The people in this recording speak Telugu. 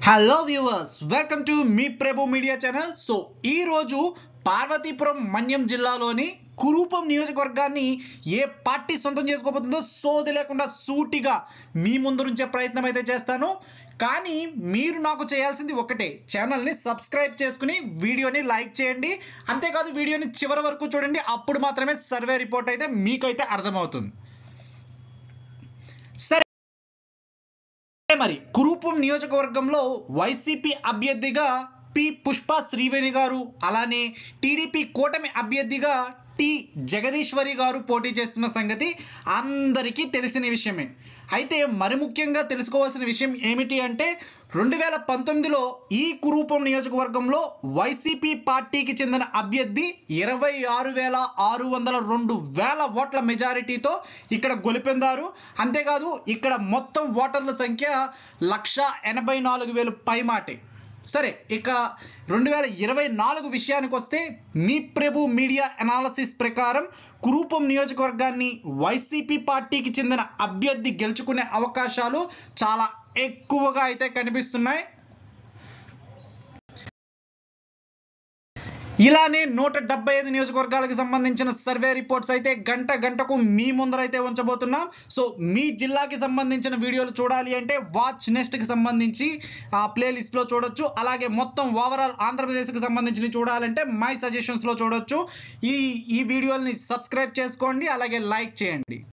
హలో వ్యూవర్స్ వెల్కమ్ టు మీ ప్రభు మీడియా ఛానల్ సో ఈ రోజు పార్వతీపురం మన్యం జిల్లాలోని కురూపం నియోజకవర్గాన్ని ఏ పార్టీ సొంతం చేసుకోబోతుందో సోది లేకుండా సూటిగా మీ ముందు నుంచే ప్రయత్నం అయితే చేస్తాను కానీ మీరు నాకు చేయాల్సింది ఒకటే ఛానల్ని సబ్స్క్రైబ్ చేసుకుని వీడియోని లైక్ చేయండి అంతేకాదు వీడియోని చివరి వరకు చూడండి అప్పుడు మాత్రమే సర్వే రిపోర్ట్ అయితే మీకైతే అర్థమవుతుంది సరే మరి కురూపం నియోజకవర్గంలో వైసీపీ అభ్యర్థిగా పి పుష్ప శ్రీవేణి గారు అలానే టీడీపీ కూటమి అభ్యర్థిగా టి జగదీశ్వరి గారు పోటీ చేస్తున్న సంగతి అందరికీ తెలిసిన విషయమే అయితే మరి ముఖ్యంగా తెలుసుకోవాల్సిన విషయం ఏమిటి అంటే రెండు వేల పంతొమ్మిదిలో ఈ కురూపం నియోజకవర్గంలో వైసీపీ పార్టీకి చెందిన అభ్యర్థి ఇరవై ఆరు వేల ఆరు వందల రెండు వేల ఓట్ల మెజారిటీతో ఇక్కడ గొలిపెందారు అంతేకాదు ఇక్కడ మొత్తం ఓటర్ల సంఖ్య లక్ష ఎనభై నాలుగు వేలు పైమాటే సరే ఇక రెండు వేల ఇరవై నాలుగు విషయానికి వస్తే మీ ప్రభు మీడియా అనాలసిస్ ప్రకారం కురూపం నియోజకవర్గాన్ని వైసీపీ పార్టీకి చెందిన అభ్యర్థి గెలుచుకునే అవకాశాలు చాలా ఎక్కువగా అయితే కనిపిస్తున్నాయి ఇలానే నూట డెబ్బై ఐదు నియోజకవర్గాలకు సంబంధించిన సర్వే రిపోర్ట్స్ అయితే గంట గంటకు మీ ముందరైతే ఉంచబోతున్నాం సో మీ జిల్లాకి సంబంధించిన వీడియోలు చూడాలి అంటే వాచ్ నెక్స్ట్కి సంబంధించి ఆ ప్లేలిస్ట్లో చూడొచ్చు అలాగే మొత్తం ఓవరాల్ ఆంధ్రప్రదేశ్కి సంబంధించి చూడాలంటే మై సజెషన్స్లో చూడొచ్చు ఈ ఈ వీడియోని సబ్స్క్రైబ్ చేసుకోండి అలాగే లైక్ చేయండి